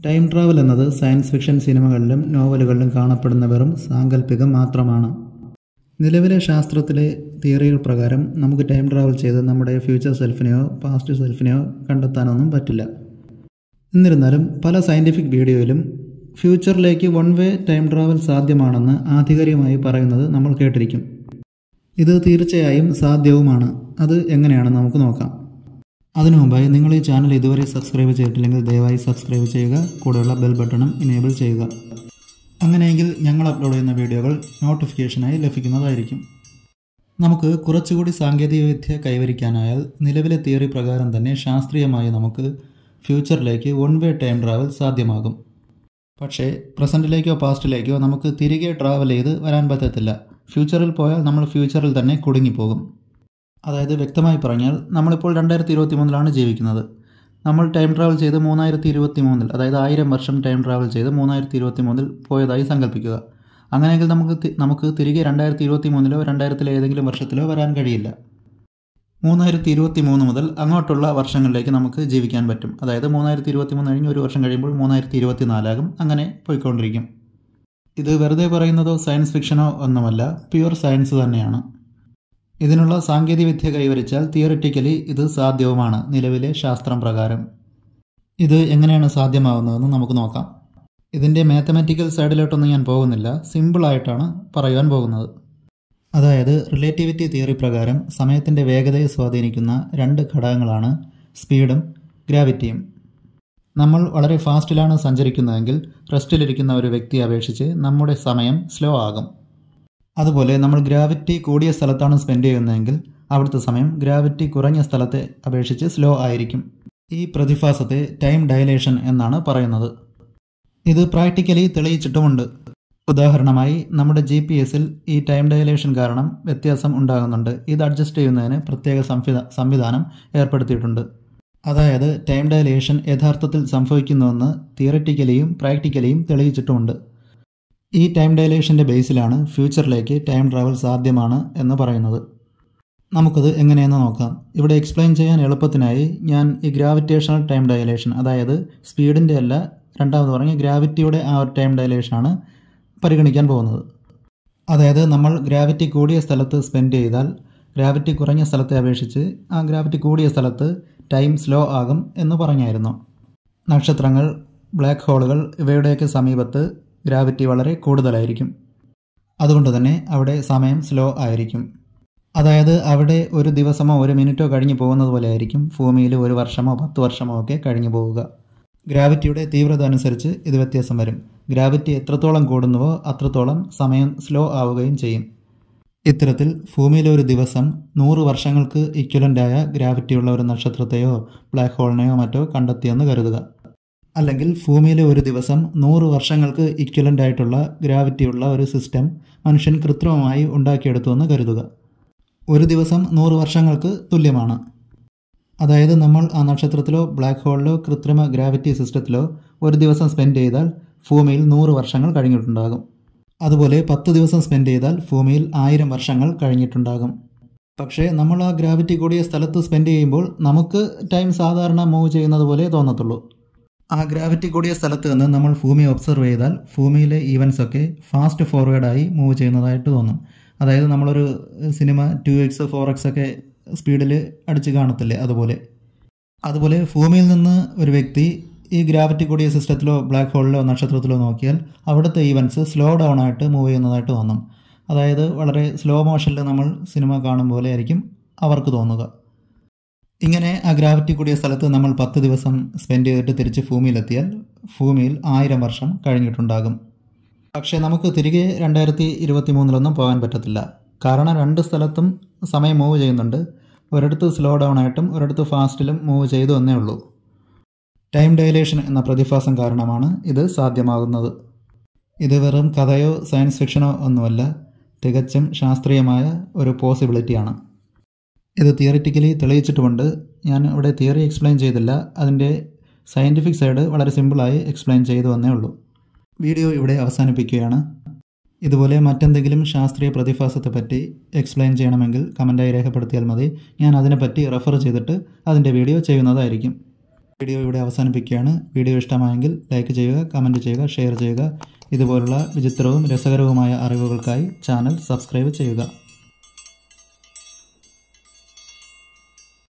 time travel എന്നത് science fiction സിനിമകളിലും നോവലുകളിലും കാണപ്പെടുന്ന വെറും സാങ്കല്പികം മാത്രമാണ് നിലവിലെ ശാസ്ത്രത്തിലെ തിയറികൾ പ്രകാരം നമുക്ക് ടൈം ട്രാവൽ ചെയ്ത് നമ്മുടെ ഫ്യൂച്ചർ സെൽഫിനെയോ പാസ്റ്റ് സെൽഫിനെയോ കണ്ടെത്താനൊന്നും പറ്റില്ല എന്നിരുന്നാലും പല സയൻറ്റിഫിക് വീഡിയോയിലും ഫ്യൂച്ചറിലേക്ക് വൺ വേ ടൈം ട്രാവൽ സാധ്യമാണെന്ന് ആധികാരികമായി പറയുന്നത് നമ്മൾ കേട്ടിരിക്കും ഇത് തീർച്ചയായും സാധ്യവുമാണ് അത് എങ്ങനെയാണെന്ന് നമുക്ക് നോക്കാം അതിനു മുമ്പായി നിങ്ങൾ ഈ ചാനൽ ഇതുവരെ സബ്സ്ക്രൈബ് ചെയ്തിട്ടില്ലെങ്കിൽ ദയവായി സബ്സ്ക്രൈബ് ചെയ്യുക കൂടെയുള്ള ബെൽ ബട്ടണും ഇനേബിൾ ചെയ്യുക അങ്ങനെയെങ്കിൽ ഞങ്ങൾ അപ്ലോഡ് ചെയ്യുന്ന വീഡിയോകൾ നോട്ടിഫിക്കേഷനായി ലഭിക്കുന്നതായിരിക്കും നമുക്ക് കുറച്ചുകൂടി സാങ്കേതികവിദ്യ കൈവരിക്കാനായാൽ നിലവിലെ തിയറി പ്രകാരം തന്നെ ശാസ്ത്രീയമായി നമുക്ക് ഫ്യൂച്ചറിലേക്ക് വൺ വേ ടൈം ട്രാവൽ സാധ്യമാകും പക്ഷേ പ്രസൻറ്റിലേക്കോ പാസ്റ്റിലേക്കോ നമുക്ക് തിരികെ ട്രാവൽ ചെയ്ത് വരാൻ പറ്റത്തില്ല ഫ്യൂച്ചറിൽ പോയാൽ നമ്മൾ ഫ്യൂച്ചറിൽ തന്നെ കുടുങ്ങിപ്പോകും അതായത് വ്യക്തമായി പറഞ്ഞാൽ നമ്മളിപ്പോൾ രണ്ടായിരത്തി ഇരുപത്തി മൂന്നിലാണ് ജീവിക്കുന്നത് നമ്മൾ ടൈം ട്രാവൽ ചെയ്ത് മൂന്നായിരത്തി ഇരുപത്തി മൂന്നിൽ അതായത് ആയിരം വർഷം ടൈം ട്രാവൽ ചെയ്ത് മൂന്നായിരത്തി ഇരുപത്തി മൂന്നിൽ പോയതായി സങ്കല്പിക്കുക അങ്ങനെയെങ്കിൽ നമുക്ക് തി- നമുക്ക് തിരികെ രണ്ടായിരത്തി ഇരുപത്തി മൂന്നിലോ രണ്ടായിരത്തിലെ ഏതെങ്കിലും വർഷത്തിലോ വരാൻ കഴിയില്ല മൂന്നായിരത്തി ഇരുപത്തി മൂന്ന് മുതൽ അങ്ങോട്ടുള്ള വർഷങ്ങളിലേക്ക് നമുക്ക് ജീവിക്കാൻ പറ്റും അതായത് മൂന്നായിരത്തി ഇരുപത്തി മൂന്ന് കഴിഞ്ഞ് ഒരു വർഷം കഴിയുമ്പോൾ മൂന്നായിരത്തി ഇരുപത്തി നാലാകും അങ്ങനെ പോയിക്കൊണ്ടിരിക്കും ഇത് വെറുതെ പറയുന്നതോ സയൻസ് ഫിക്ഷനോ ഒന്നുമല്ല പ്യുവർ സയൻസ് തന്നെയാണ് ഇതിനുള്ള സാങ്കേതികവിദ്യ കൈവരിച്ചാൽ തിയറിറ്റിക്കലി ഇത് സാധ്യവുമാണ് നിലവിലെ ശാസ്ത്രം പ്രകാരം ഇത് എങ്ങനെയാണ് സാധ്യമാവുന്നതെന്ന് നമുക്ക് നോക്കാം ഇതിൻ്റെ മാത്തമാറ്റിക്കൽ സൈഡിലോട്ടൊന്നും ഞാൻ പോകുന്നില്ല സിമ്പിളായിട്ടാണ് പറയുവാൻ പോകുന്നത് അതായത് റിലേറ്റിവിറ്റി തിയറി പ്രകാരം സമയത്തിൻ്റെ വേഗതയെ സ്വാധീനിക്കുന്ന രണ്ട് ഘടകങ്ങളാണ് സ്പീഡും ഗ്രാവിറ്റിയും നമ്മൾ വളരെ ഫാസ്റ്റിലാണ് സഞ്ചരിക്കുന്നതെങ്കിൽ റെസ്റ്റിലിരിക്കുന്ന ഒരു വ്യക്തിയെ അപേക്ഷിച്ച് നമ്മുടെ സമയം സ്ലോ ആകും അതുപോലെ നമ്മൾ ഗ്രാവിറ്റി കൂടിയ സ്ഥലത്താണ് സ്പെൻഡ് ചെയ്യുന്നതെങ്കിൽ അവിടുത്തെ സമയം ഗ്രാവിറ്റി കുറഞ്ഞ സ്ഥലത്തെ അപേക്ഷിച്ച് സ്ലോ ആയിരിക്കും ഈ പ്രതിഭാസത്തെ ടൈം ഡയലേഷൻ എന്നാണ് പറയുന്നത് ഇത് പ്രാക്ടിക്കലി തെളിയിച്ചിട്ടുമുണ്ട് ഉദാഹരണമായി നമ്മുടെ ജി പി എസിൽ ഈ ടൈം ഡയലേഷൻ കാരണം വ്യത്യാസം ഉണ്ടാകുന്നുണ്ട് ഇത് അഡ്ജസ്റ്റ് ചെയ്യുന്നതിന് പ്രത്യേക സംവിധ സംവിധാനം ഏർപ്പെടുത്തിയിട്ടുണ്ട് അതായത് ടൈം ഡയലേഷൻ യഥാർത്ഥത്തിൽ സംഭവിക്കുന്നുവെന്ന് തിയററ്റിക്കലിയും പ്രാക്ടിക്കലിയും തെളിയിച്ചിട്ടുമുണ്ട് ഈ ടൈം ഡയലേഷൻ്റെ ബേസിലാണ് ഫ്യൂച്ചറിലേക്ക് ടൈം ട്രാവൽ സാധ്യമാണ് എന്ന് പറയുന്നത് നമുക്കത് എങ്ങനെയെന്ന് നോക്കാം ഇവിടെ എക്സ്പ്ലെയിൻ ചെയ്യാൻ എളുപ്പത്തിനായി ഞാൻ ഈ ഗ്രാവിറ്റേഷണൽ ടൈം ഡയലേഷൻ അതായത് സ്പീഡിൻ്റെ അല്ല രണ്ടാമത് പറഞ്ഞ ഗ്രാവിറ്റിയുടെ ആ ഒരു ടൈം ഡയലേഷനാണ് പരിഗണിക്കാൻ പോകുന്നത് അതായത് നമ്മൾ ഗ്രാവിറ്റി കൂടിയ സ്ഥലത്ത് സ്പെൻഡ് ചെയ്താൽ ഗ്രാവിറ്റി കുറഞ്ഞ സ്ഥലത്തെ അപേക്ഷിച്ച് ആ ഗ്രാവിറ്റി കൂടിയ സ്ഥലത്ത് ടൈം സ്ലോ ആകും എന്ന് പറഞ്ഞായിരുന്നു നക്ഷത്രങ്ങൾ ബ്ലാക്ക് ഹോളുകൾ ഇവയുടെയൊക്കെ സമീപത്ത് ഗ്രാവിറ്റി വളരെ കൂടുതലായിരിക്കും അതുകൊണ്ട് തന്നെ അവിടെ സമയം സ്ലോ ആയിരിക്കും അതായത് അവിടെ ഒരു ദിവസമോ ഒരു മിനിറ്റോ കഴിഞ്ഞു പോകുന്നത് പോലെ ആയിരിക്കും ഭൂമിയിൽ ഒരു വർഷമോ പത്ത് വർഷമോ ഒക്കെ കഴിഞ്ഞു പോവുക ഗ്രാവിറ്റിയുടെ തീവ്രത അനുസരിച്ച് ഇത് വ്യത്യാസം വരും ഗ്രാവിറ്റി എത്രത്തോളം കൂടുന്നുവോ അത്രത്തോളം സമയം സ്ലോ ആവുകയും ചെയ്യും ഇത്തരത്തിൽ ഭൂമിയിലെ ഒരു ദിവസം നൂറ് വർഷങ്ങൾക്ക് ഇക്വലൻ്റായ ഗ്രാവിറ്റിയുള്ള ഒരു നക്ഷത്രത്തെയോ ബ്ലാക്ക് ഹോളിനെയോ മറ്റോ കണ്ടെത്തിയെന്ന് കരുതുക അല്ലെങ്കിൽ ഭൂമിയിലെ ഒരു ദിവസം നൂറ് വർഷങ്ങൾക്ക് ഇക്വലൻ്റ് ആയിട്ടുള്ള ഗ്രാവിറ്റിയുള്ള ഒരു സിസ്റ്റം മനുഷ്യൻ കൃത്രിമമായി ഉണ്ടാക്കിയെടുത്തുവെന്ന് കരുതുക ഒരു ദിവസം നൂറ് വർഷങ്ങൾക്ക് തുല്യമാണ് അതായത് നമ്മൾ ആ നക്ഷത്രത്തിലോ ബ്ലാക്ക് ഹോളിലോ കൃത്രിമ ഗ്രാവിറ്റി സിസ്റ്റത്തിലോ ഒരു ദിവസം സ്പെൻഡ് ചെയ്താൽ ഭൂമിയിൽ നൂറ് വർഷങ്ങൾ കഴിഞ്ഞിട്ടുണ്ടാകും അതുപോലെ പത്ത് ദിവസം സ്പെൻഡ് ചെയ്താൽ ഭൂമിയിൽ ആയിരം വർഷങ്ങൾ കഴിഞ്ഞിട്ടുണ്ടാകും പക്ഷേ നമ്മൾ ആ ഗ്രാവിറ്റി കൂടിയ സ്ഥലത്ത് സ്പെൻഡ് ചെയ്യുമ്പോൾ നമുക്ക് ടൈം സാധാരണ മൂവ് ചെയ്യുന്നത് പോലെ തോന്നത്തുള്ളൂ ആ ഗ്രാവിറ്റി കൂടിയ സ്ഥലത്ത് നിന്ന് നമ്മൾ ഭൂമിയെ ഒബ്സർവ് ചെയ്താൽ ഭൂമിയിലെ ഈവൻസ് ഒക്കെ ഫാസ്റ്റ് ഫോർവേഡായി മൂവ് ചെയ്യുന്നതായിട്ട് തോന്നും അതായത് നമ്മളൊരു സിനിമ ടു എക്സ് ഫോർ എക്സ് ഒക്കെ സ്പീഡിൽ അടിച്ച് കാണത്തില്ലേ അതുപോലെ അതുപോലെ ഭൂമിയിൽ നിന്ന് ഒരു വ്യക്തി ഈ ഗ്രാവിറ്റി കൂടിയ സിസ്റ്റത്തിലോ ബ്ലാക്ക് ഹോളിലോ നക്ഷത്രത്തിലോ നോക്കിയാൽ അവിടുത്തെ ഈവൻസ് സ്ലോ ഡൗൺ ആയിട്ട് മൂവ് ചെയ്യുന്നതായിട്ട് തോന്നും അതായത് വളരെ സ്ലോ മോഷനിൽ നമ്മൾ സിനിമ കാണും പോലെ ആയിരിക്കും അവർക്ക് തോന്നുക ഇങ്ങനെ ആ ഗ്രാവിറ്റി കൂടിയ സ്ഥലത്ത് നമ്മൾ പത്ത് ദിവസം സ്പെൻഡ് ചെയ്തിട്ട് തിരിച്ച് ഭൂമിയിലെത്തിയാൽ ഭൂമിയിൽ ആയിരം വർഷം കഴിഞ്ഞിട്ടുണ്ടാകും പക്ഷേ നമുക്ക് തിരികെ രണ്ടായിരത്തി ഇരുപത്തി മൂന്നിലൊന്നും പോകാൻ പറ്റത്തില്ല കാരണം രണ്ട് സ്ഥലത്തും സമയം മൂവ് ചെയ്യുന്നുണ്ട് ഒരിടത്ത് സ്ലോ ഡൗൺ ആയിട്ടും ഒരിടത്ത് ഫാസ്റ്റിലും മൂവ് ചെയ്തു എന്നേ ഉള്ളൂ ടൈം ഡയലേഷൻ എന്ന പ്രതിഭാസം കാരണമാണ് ഇത് സാധ്യമാകുന്നത് ഇത് വെറും കഥയോ സയൻസ് ഫിക്ഷനോ ഒന്നുമല്ല തികച്ചും ശാസ്ത്രീയമായ ഒരു പോസിബിലിറ്റിയാണ് ഇത് തിയറിറ്റിക്കലി തെളിയിച്ചിട്ടുമുണ്ട് ഞാൻ ഇവിടെ തിയറി എക്സ്പ്ലെയിൻ ചെയ്തില്ല അതിൻ്റെ സയൻറ്റിഫിക് സൈഡ് വളരെ സിമ്പിളായി എക്സ്പ്ലെയിൻ ചെയ്തു വന്നേ ഉള്ളൂ വീഡിയോ ഇവിടെ അവസാനിപ്പിക്കുകയാണ് ഇതുപോലെ മറ്റെന്തെങ്കിലും ശാസ്ത്രീയ പ്രതിഭാസത്തെപ്പറ്റി എക്സ്പ്ലെയിൻ ചെയ്യണമെങ്കിൽ കമൻറ്റായി രേഖപ്പെടുത്തിയാൽ മതി ഞാൻ അതിനെപ്പറ്റി റെഫർ ചെയ്തിട്ട് അതിൻ്റെ വീഡിയോ ചെയ്യുന്നതായിരിക്കും വീഡിയോ ഇവിടെ അവസാനിപ്പിക്കുകയാണ് വീഡിയോ ഇഷ്ടമായെങ്കിൽ ലൈക്ക് ചെയ്യുക കമൻറ്റ് ചെയ്യുക ഷെയർ ചെയ്യുക ഇതുപോലുള്ള വിചിത്രവും രസകരവുമായ അറിവുകൾക്കായി ചാനൽ സബ്സ്ക്രൈബ് ചെയ്യുക